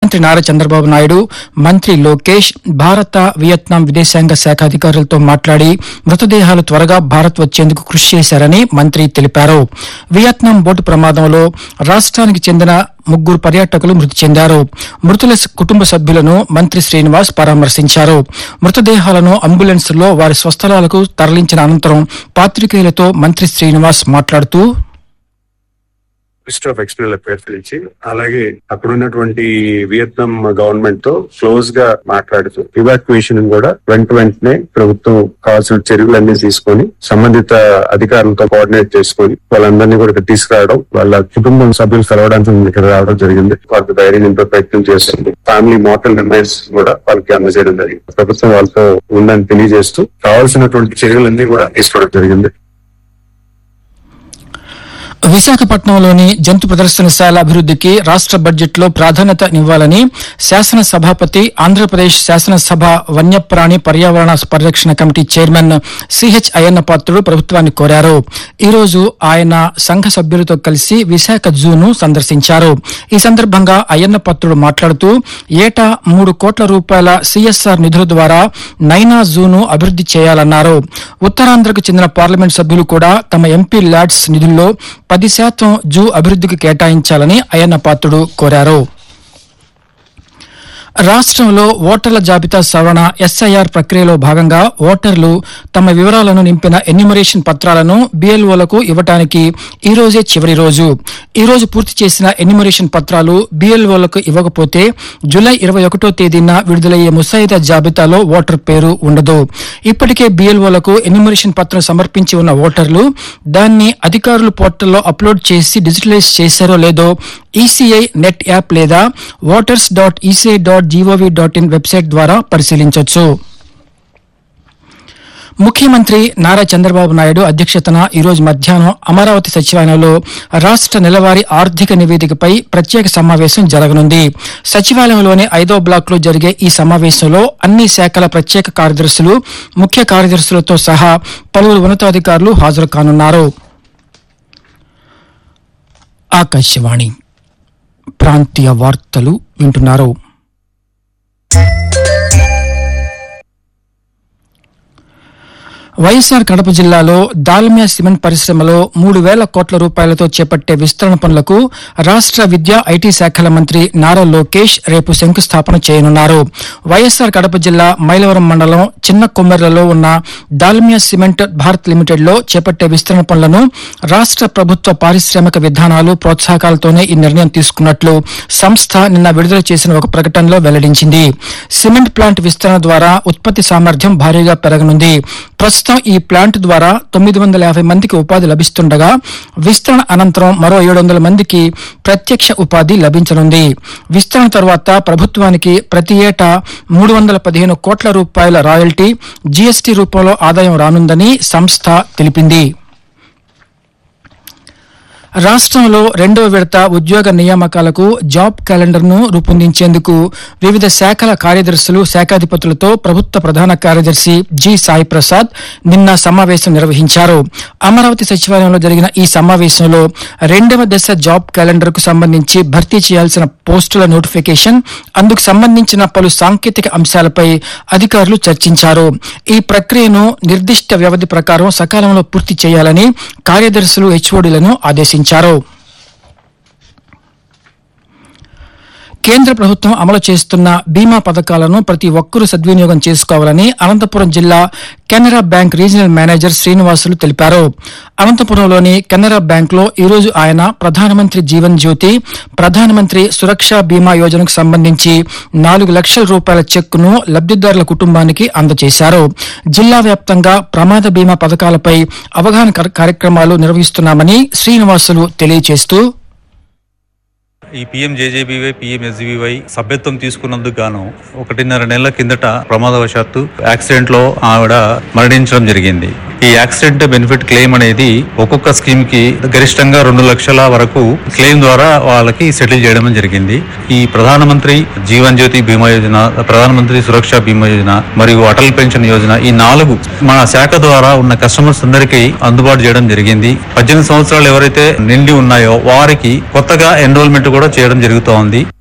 ముఖ్యమంత్రి నారా చంద్రబాబు నాయుడు మంత్రి లోకేష్ భారత వియత్నాం విదేశాంగ శాఖ అధికారులతో మాట్లాడి మృతదేహాలు త్వరగా భారత్ వచ్చేందుకు కృషి చేశారని మంత్రి తెలిపారు వియత్నాం బోటు ప్రమాదంలో రాష్ట్రానికి చెందిన ముగ్గురు పర్యాటకులు మృతి చెందారు మృతుల స- కుటుంబ సభ్యులను మంత్రి శ్రీనివాస్ పరామర్శించారు మృతదేహాలను అంబులెన్స్లో వారి స్వస్థలాలకు తరలించిన అనంతరం పాత్రికేయులతో మంత్రి శ్రీనివాస్ మాట్లాడుతూ మినిస్టర్ ఆఫ్ ఎక్స్టర్నల్ అఫైర్స్ నుంచి అలాగే అక్కడ ఉన్నటువంటి వియత్నాం గవర్నమెంట్ తో క్లోజ్ గా మాట్లాడుతూ ఇవాక్యుయేషన్ కూడా వెంట వెంటనే ప్రభుత్వం కావాల్సిన చర్యలన్నీ తీసుకొని సంబంధిత అధికారులతో కోఆర్డినేట్ చేసుకొని వాళ్ళందరినీ కూడా ఇక్కడ తీసుకురావడం వాళ్ళ కుటుంబం సభ్యులు కలవడానికి ఇక్కడ రావడం జరిగింది వాళ్ళకి ధైర్యం నింపే ప్రయత్నం చేస్తుంది ఫ్యామిలీ మోటల్ రిమైన్స్ కూడా వాళ్ళకి అందజేయడం జరిగింది ప్రభుత్వం వాళ్ళతో ఉందని తెలియజేస్తూ కావాల్సినటువంటి చర్యలన్నీ కూడా తీసుకోవడం జరిగింది విశాఖపట్నంలోని జంతు ప్రదర్శనశాల అభివృద్ధికి రాష్ట్ర బడ్జెట్లో ప్రాధాన్యతనివ్వాలని శాసన సభాపతి ఆంధ్రప్రదేశ్ శాసనసభ వన్యప్రాణి పర్యావరణ పరిరక్షణ committee chairman CH Ayyanna Patrudu ప్రభుత్వాన్ని కోరారు ఈ రోజు ఆయన సంఘ సభ్యులతో కలిసి విశాఖ జూను సందర్శించారు ఈ సందర్భంగా అయ్యన్న పాత్రుడు మాట్లాడుతూ ఏటా మూడు కోట్ల రూపాయల సిఎస్ఆర్ నిధుల ద్వారా నైనా జూను అభివృద్ది చేయాలన్నారు ఉత్తరాంధ్రకు చెందిన పార్లమెంట్ సభ్యులు కూడా తమ ఎంపీ ల్యాడ్స్ నిధుల్లో పది శాతం జూ అభివృద్ధికి కేటాయించాలని అయ్యన్న పాత్రుడు కోరారు రాష్ట్రంలో ఓటర్ల జాబితా సవరణ ఎస్ఐఆర్ ప్రక్రియలో భాగంగా ఓటర్లు తమ వివరాలను నింపిన ఎన్యూమరేషన్ పత్రాలను బిఎల్ఓలకు ఇవ్వటానికి ఈ రోజే చివరి రోజు ఈ రోజు పూర్తి చేసిన ఎన్యూమరేషన్ పత్రాలు బిఎల్ఓలకు ఇవ్వకపోతే జూలై ఇరవై ఒకటో తేదీన విడుదలయ్యే ముసాయిదా జాబితాలో ఓటర్ పేరు ఉండదు ఇప్పటికే బిఎల్ఓలకు ఎన్యూమరేషన్ పత్రం సమర్పించి ఉన్న ఓటర్లు దాన్ని అధికారులు పోర్టల్లో అప్లోడ్ చేసి డిజిటలైజ్ చేశారో లేదో ఈసీఐ నెట్ యాప్ లేదా voters dot ECI dot GOV dot in website ద్వారా పరిశీలించవచ్చు ముఖ్యమంత్రి నారా చంద్రబాబు నాయుడు అధ్యక్షతన ఈ రోజు మధ్యాహ్నం అమరావతి సచివాలయంలో రాష్ట్ర నెలవారీ ఆర్థిక నివేదికపై ప్రత్యేక సమావేశం జరగనుంది సచివాలయంలోని ఐదో బ్లాక్ లో జరిగే ఈ సమావేశంలో అన్ని శాఖల ప్రత్యేక కార్యదర్శులు ముఖ్య కార్యదర్శులతో సహా పలువురు ఉన్నతాధికారులు హాజరు కానున్నారు ఆకాశవాణి ప్రాంతీయ వార్తలు వింటున్నారు వైఎస్ఆర్ కడప జిల్లాలో దాల్మియా సిమెంట్ పరిశ్రమలో మూడు వేల కోట్ల రూపాయలతో చేపట్టే విస్తరణ పనులకు రాష్ట్ర విద్యా ఐటీ శాఖల మంత్రి నారా లోకేష్ రేపు శంకుస్థాపన చేయనున్నారు వైఎస్ఆర్ కడప జిల్లా మైలవరం మండలం చిన్న కొమ్మెర్లలో ఉన్న దాల్మియా సిమెంట్ భారత్ లిమిటెడ్ లో చేపట్టే విస్తరణ పనులను రాష్ట్ర ప్రభుత్వ పారిశ్రామిక విధానాలు ప్రోత్సాహకాలతోనే ఈ నిర్ణయం తీసుకున్నట్లు సంస్థ నిన్న విడుదల చేసిన ఒక ప్రకటనలో వెల్లడించింది సిమెంట్ ప్లాంట్ విస్తరణ ద్వారా ఉత్పత్తి సామర్థ్యం భారీగా పెరగనుంది ప్రస్తుతం ఈ ప్లాంట్ ద్వారా తొమ్మిది వందల యాభై మందికి ఉపాధి లభిస్తుండగా విస్తరణ అనంతరం మరో ఏడు వందల మందికి ప్రత్యక్ష ఉపాధి లభించనుంది విస్తరణ తర్వాత ప్రభుత్వానికి ప్రతి ఏటా మూడు వందల పదిహేను కోట్ల రూపాయల రాయల్టీ జీఎస్టీ రూపంలో ఆదాయం రానుందని సంస్థ తెలిపింది రాష్ట్రంలో రెండవ విడత ఉద్యోగ నియామకాలకు జాబ్ క్యాలెండర్ ను రూపొందించేందుకు వివిధ శాఖల కార్యదర్శులు శాఖాధిపతులతో ప్రభుత్వ ప్రధాన కార్యదర్శి జి సాయి ప్రసాద్ నిన్న సమావేశం నిర్వహించారు అమరావతి సచివాలయంలో జరిగిన ఈ సమావేశంలో రెండవ దశ జాబ్ క్యాలెండర్ కు సంబంధించి భర్తీ చేయాల్సిన పోస్టుల నోటిఫికేషన్ అందుకు సంబంధించిన పలు సాంకేతిక అంశాలపై అధికారులు చర్చించారు ఈ ప్రక్రియను నిర్దిష్ట వ్యవధి ప్రకారం సకాలంలో పూర్తి చేయాలని కార్యదర్శులు హెచ్ఓడీలను ఆదేశించారు కేంద్ర ప్రభుత్వం అమలు చేస్తున్న బీమా పథకాలను ప్రతి ఒక్కరూ సద్వినియోగం చేసుకోవాలని అనంతపురం జిల్లా Canara bank regional manager Srinivasulu తెలిపారు అనంతపురంలోని కెనరా బ్యాంక్ లో ఈ రోజు ఆయన ప్రధానమంత్రి జీవన్ జ్యోతి ప్రధానమంత్రి సురక్ష బీమా యోజనకు సంబంధించి నాలుగు లక్షల రూపాయల చెక్కును లబ్దిదారుల కుటుంబానికి అందజేశారు జిల్లా వ్యాప్తంగా ప్రమాద బీమా పథకాలపై అవగాహన కర్- కార్యక్రమాలు నిర్వహిస్తున్నామని శ్రీనివాసులు తెలియజేస్తూ ఈ పిఎం జేజేబీవై పిఎం ఎస్జీబీవై సభ్యత్వం తీసుకున్నందుకు గాను ఒకటిన్నర నెలల కిందట ప్రమాదవశాత్తు యాక్సిడెంట్ లో ఆవిడ మరణించడం జరిగింది ఈ యాక్సిడెంట్ బెనిఫిట్ క్లెయిమ్ అనేది ఒక్కొక్క స్కీమ్ కి గరిష్టంగా రెండు లక్షల వరకు క్లెయిమ్ ద్వారా వాళ్ళకి సెటిల్ చేయడం జరిగింది ఈ ప్రధానమంత్రి జీవన్ జ్యోతి బీమా యోజన ప్రధానమంత్రి సురక్ష బీమా యోజన మరియు అటల్ పెన్షన్ యోజన ఈ నాలుగు మన శాఖ ద్వారా ఉన్న కస్టమర్స్ అందరికీ అందుబాటు చేయడం జరిగింది పద్దెనిమిది సంవత్సరాలు ఎవరైతే నిండి ఉన్నాయో వారికి కొత్తగా ఎన్రోల్మెంట్ కూడా చేయడం జరుగుతోంది